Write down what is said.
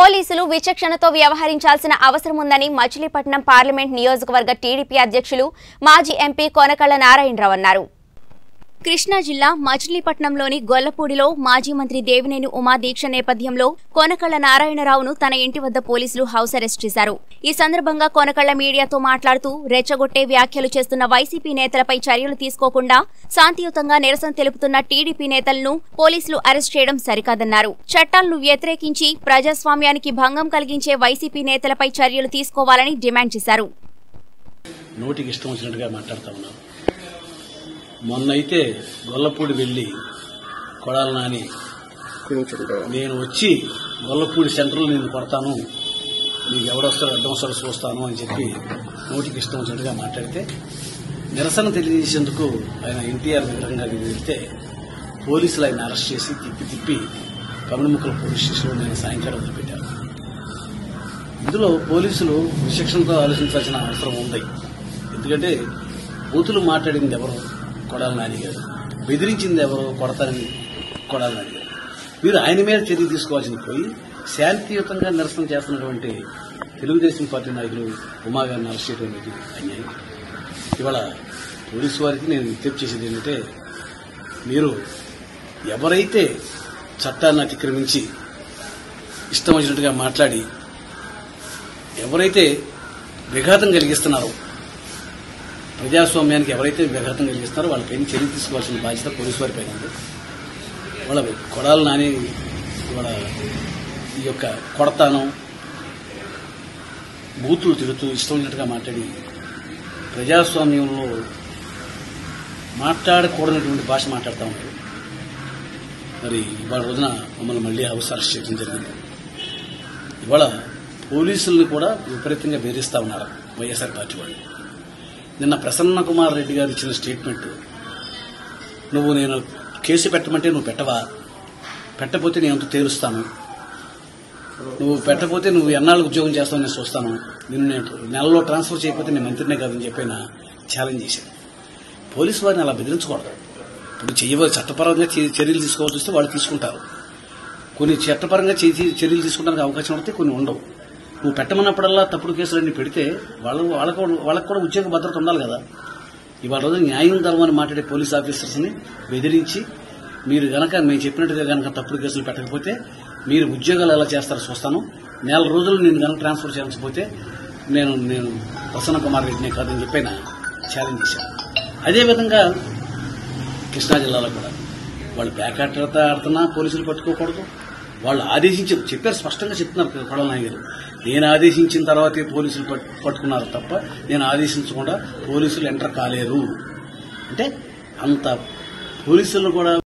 పోలీసులు విచక్షణతో వ్యవహరించాల్సిన అవసరం ఉందని మచిలీపట్నం పార్లమెంట్ నియోజకవర్గ టీడీపీ అధ్యక్షులు మాజీ ఎంపీ కొనకళ్ల నారాయణరావు అన్నారు కృష్ణా జిల్లా మచిలీపట్నంలోని గొల్లపూడిలో మాజీ మంత్రి దేవినేని ఉమా దీక్ష నేపథ్యంలో కొనకళ్ల నారాయణరావును తన ఇంటి వద్ద పోలీసులు హౌస్ అరెస్ట్ చేశారు ఈ సందర్భంగా కొనకళ్ల మీడియాతో మాట్లాడుతూ రెచ్చగొట్టే వ్యాఖ్యలు చేస్తున్న వైసీపీ నేతలపై చర్యలు తీసుకోకుండా శాంతియుతంగా నిరసన తెలుపుతున్న టీడీపీ నేతలను పోలీసులు అరెస్ట్ చేయడం సరికాదన్నారు చట్టాలను వ్యతిరేకించి ప్రజాస్వామ్యానికి భంగం కలిగించే వైసీపీ నేతలపై చర్యలు తీసుకోవాలని డిమాండ్ చేశారు నోటికి ఇష్టం వచ్చినట్టుగా మాట్లాడుతూ ఉన్నాను మొన్నైతే గొల్లపూడి వెళ్ళి కొడాల నాని నేను వచ్చి గొల్లపూడి సెంటర్లో నేను కొడతాను నీకు ఎవడొస్తాడో అడ్డం వస్తాడో చూస్తాను అని చెప్పి నోటికి ఇష్టం వచ్చినట్టుగా మాట్లాడితే నిరసన తెలియజేసేందుకు ఆయన ఎన్టీఆర్ విగ్రహం దగ్గరికి వెళ్తే పోలీసులు ఆయన అరెస్ట్ చేసి తిప్పి తిప్పి కమిడిముక్కల పోలీస్ స్టేషన్లో నేను సాయంకాలం వదిలిపెట్టాను ఇందులో పోలీసులు విచక్షణతో ఆలోచించాల్సిన అవసరం ఉంది ఎందుకంటే బూతులు మాట్లాడింది ఎవరు కొడాలి నాని గారు బెదిరించింది ఎవరు కొడతారని కొడాలి నాని గారు మీరు ఆయన మీద చర్య తీసుకోవాల్సింది పోయి శాంతియుతంగా నిరసన చేస్తున్నటువంటి తెలుగుదేశం పార్టీ నాయకులు ఉమా గారిని అరెస్ట్ చేయడం అనేది అన్యాయం ఇవాళ పోలీసు వారికి నేను విజ్ఞప్తి చేసేది ఏంటంటే మీరు ఎవరైతే చట్టాన్ని అతిక్రమించి ఇష్టం వచ్చినట్టుగా మాట్లాడి ఎవరైతే విఘాతం కలిగిస్తున్నారో ప్రజాస్వామ్యానికి ఎవరైతే విఘాతం కలిగిస్తున్నారో వాళ్ళపైన చర్య తీసుకోవాల్సిన బాధ్యత పోలీసు వారిపైన ఉంది వాళ్ళ కొడాలు నాని వాళ్ళ ఈ యొక్క కొడతానం బూతులు తిరుగుతూ ఇష్టం వచ్చినట్టుగా మాట్లాడి ప్రజాస్వామ్యంలో మాట్లాడకూడనటువంటి భాష మాట్లాడుతూ ఉంటారు మరి ఇవాళ రోజున మమ్మల్ని మళ్ళీ హౌస్ అరెస్ట్ చేయడం జరిగింది ఇవాళ పోలీసుల్ని కూడా విపరీతంగా బెదిరిస్తా ఉన్నారు వైఎస్ఆర్ పార్టీ వాళ్ళు నిన్న ప్రసన్న కుమార్ రెడ్డి గారు ఇచ్చిన స్టేట్మెంట్ నువ్వు నేను కేసు పెట్టమంటే నువ్వు పెట్టవా పెట్టకపోతే నేను అంత తేలుస్తాను నువ్వు పెట్టకపోతే నువ్వు ఎన్నాళ్ళు ఉద్యోగం చేస్తావు నేను చూస్తాను నిన్ను నేను నెలలో ట్రాన్స్ఫర్ చేయకపోతే నేను మంత్రినే కాదని చెప్పి ఆయన ఛాలెంజ్ చేశాను పోలీసు వారిని అలా బెదిరించకూడదు ఇప్పుడు చేయవ చట్టపరంగా చే- చర్యలు తీసుకోవాల్సి వస్తే వాళ్ళు తీసుకుంటారు కొన్ని చట్టపరంగా చే- చర్యలు తీసుకోవడానికి అవకాశం ఉంటే కొన్ని ఉండవు నువ్వు పెట్టమన్నప్పుడల్లా తప్పుడు కేసులన్నీ పెడితే వాళ్ళు వాళ్ళకు వాళ్ళకు కూడా ఉద్యోగ భద్రత ఉండాలి కదా ఇవాళ రోజు న్యాయం ధర్మం అని మాట్లాడే పోలీస్ ఆఫీసర్స్ని బెదిరించి మీరు గనక మేము చెప్పినట్టుగా గనక తప్పుడు కేసులు పెట్టకపోతే మీరు ఉద్యోగాలు ఎలా చేస్తారో చూస్తాను నెల రోజులు నేను గనక ట్రాన్స్ఫర్ చేయించకపోతే నేను నేను ప్రసన్న కుమార్ రెడ్డినే కాదని చెప్పి ఆయన ఛాలెంజ్ చేశాను అదేవిధంగా కృష్ణా జిల్లాలో కూడా వాళ్ళు బ్యాకాట్ ఆడుతున్నా పోలీసులు పట్టుకోకూడదు వాళ్ళు ఆదేశించారు చెప్పారు స్పష్టంగా చెప్తున్నారు కొడల నాయ్ గారు నేను ఆదేశించిన తర్వాతే పోలీసులు పట్- పట్టుకున్నారు తప్ప నేను ఆదేశించకుండా పోలీసులు ఎంటర్ కాలేరు అంటే అంత పోలీసులు కూడా